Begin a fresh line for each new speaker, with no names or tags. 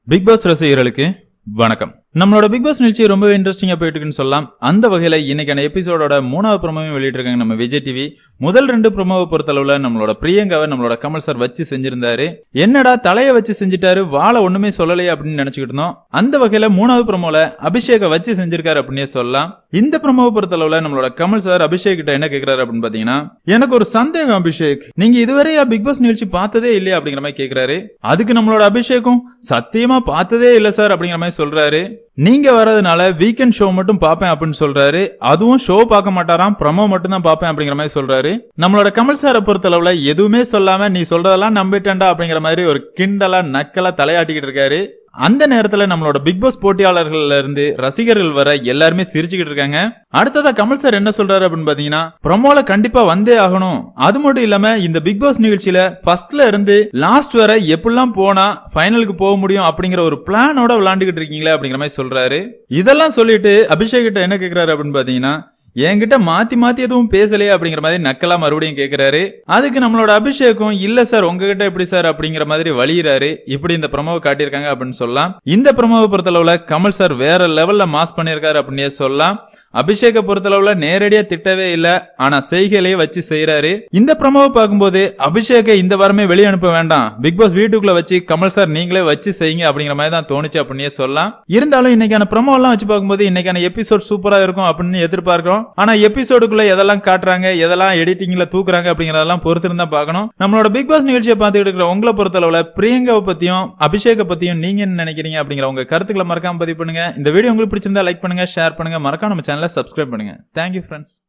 big pass ரசிகர்களுக்கு வணக்கம் நம்மளோட பிக் பாஸ் நிகழ்ச்சி ரொம்பவே இன்ட்ரெஸ்டிங்கா போயிட்டு இருக்குன்னு சொல்லலாம் அந்த வகையில இன்னைக்கான எபிசோடோட மூணாவது ப்ரோமோவையும் வெளியிட்டிருக்காங்க நம்ம விஜய் டிவி முதல் ரெண்டு ப்ரோமோவை பொறுத்தளவுல நம்மளோட பிரியங்காவை நம்மளோட கமல் சார் வச்சு செஞ்சிருந்தாரு என்னடா தலையை வச்சு செஞ்சுட்டாரு வாழை ஒண்ணுமே சொல்லலையே அப்படின்னு நினைச்சுக்கிட்டு இருந்தோம் அந்த வகையில மூணாவது ப்ரோமோல அபிஷேக வச்சு செஞ்சிருக்காரு அப்படின்னே சொல்லலாம் இந்த ப்ரோமோவை பொறுத்தளவுல நம்மளோட கமல் சார் அபிஷேக் கிட்ட என்ன கேக்குறாரு அப்படின்னு பாத்தீங்கன்னா எனக்கு ஒரு சந்தேகம் அபிஷேக் நீங்க இதுவரையா பிக் பாஸ் நிகழ்ச்சி பார்த்ததே இல்லையா அப்படிங்கிற மாதிரி கேக்குறாரு அதுக்கு நம்மளோட அபிஷேக்கும் சத்தியமா பார்த்ததே இல்ல சார் அப்படிங்கிற மாதிரி சொல்றாரு நீங்க வர்றதுனால வீக்கெண்ட் ஷோ மட்டும் பார்ப்பேன் அப்படின்னு சொல்றாரு அதுவும் ஷோ பார்க்க மாட்டாராம் ப்ரமோ மட்டும் தான் பார்ப்பேன் அப்படிங்கிற மாதிரி சொல்றாரு நம்மளோட கமல் சாரை பொறுத்தளவுல எதுவுமே சொல்லாம நீ சொல்றதெல்லாம் நம்பிட்டேன்டா அப்படிங்கிற மாதிரி ஒரு கிண்டலா நக்கலா தலையாட்டிக்கிட்டு இருக்காரு அந்த நேரத்துல நம்மளோட பிக் பாஸ் போட்டியாளர்கள்ல இருந்து ரசிகர்கள் வர எல்லாருமே சிரிச்சுக்கிட்டு இருக்காங்க அடுத்ததா கமல் சார் என்ன சொல்றாரு அப்படின்னு பாத்தீங்கன்னா ப்ரமோல கண்டிப்பா வந்தே ஆகணும் அது மட்டும் இல்லாம இந்த பிக் பாஸ் நிகழ்ச்சியில ஃபர்ஸ்ட்ல இருந்து லாஸ்ட் வரை எப்படிலாம் போனா ஃபைனலுக்கு போக முடியும் அப்படிங்கிற ஒரு பிளானோட விளையாண்டுகிட்டு இருக்கீங்களே அப்படிங்கிற மாதிரி சொல்றாரு இதெல்லாம் சொல்லிட்டு அபிஷேக் கிட்ட என்ன கேக்குறாரு அப்படின்னு பாத்தீங்கன்னா என்கிட்ட மாத்தி மாத்தி எதுவும் பேசலையே அப்படிங்கிற மாதிரி நக்கலா மறுபடியும் கேக்குறாரு அதுக்கு நம்மளோட அபிஷேகம் இல்ல சார் உங்ககிட்ட எப்படி சார் அப்படிங்கிற மாதிரி வழியிறாரு இப்படி இந்த ப்ரமோவை காட்டியிருக்காங்க அப்படின்னு சொல்லலாம் இந்த ப்ரமோவை பொறுத்தளவுல கமல் சார் வேற லெவல்ல மாஸ் பண்ணியிருக்காரு அப்படின்னே சொல்லலாம் அபிஷேக பொறுத்தளவுல நேரடியா திட்டவே இல்ல ஆனா செய்கையிலேயே வச்சு செய்யறாரு இந்த ப்ரமோவை பார்க்கும்போது அபிஷேக இந்த வாரமே வெளியே அனுப்ப வேண்டாம் பிக் பாஸ் வீட்டுக்குள்ள வச்சு கமல் சார் நீங்களே வச்சு செய்யுங்க அப்படிங்கிற மாதிரி தான் தோணுச்சு அப்படின்னே சொல்லலாம் இருந்தாலும் இன்னைக்கான ப்ரமோ எல்லாம் வச்சு பார்க்கும்போது இன்னைக்கான எபிசோட் சூப்பரா இருக்கும் அப்படின்னு எதிர்பார்க்கிறோம் ஆனா எபிசோடுக்குள்ள எதெல்லாம் காட்டுறாங்க எதெல்லாம் எடிட்டிங்ல தூக்குறாங்க அப்படிங்கறதெல்லாம் பொறுத்து இருந்தா பார்க்கணும் நம்மளோட பிக் பாஸ் நிகழ்ச்சியை பார்த்துக்கிட்டு இருக்கிற உங்களை பொறுத்தளவுல பிரியங்காவை பத்தியும் அபிஷேக பத்தியும் நீங்க என்ன நினைக்கிறீங்க அப்படிங்கிற உங்க கருத்துக்களை மறக்காம பதிவு பண்ணுங்க இந்த வீடியோ உங்களுக்கு பிடிச்சிருந்தா லைக் பண்ணுங்க ஷேர் பண்ணுங்க மறக்காம நம்ம சேனலை சப்ஸ்கிரைப் பண்ணுங்க தேங்க்யூ ஃப்ரெண்ட்ஸ்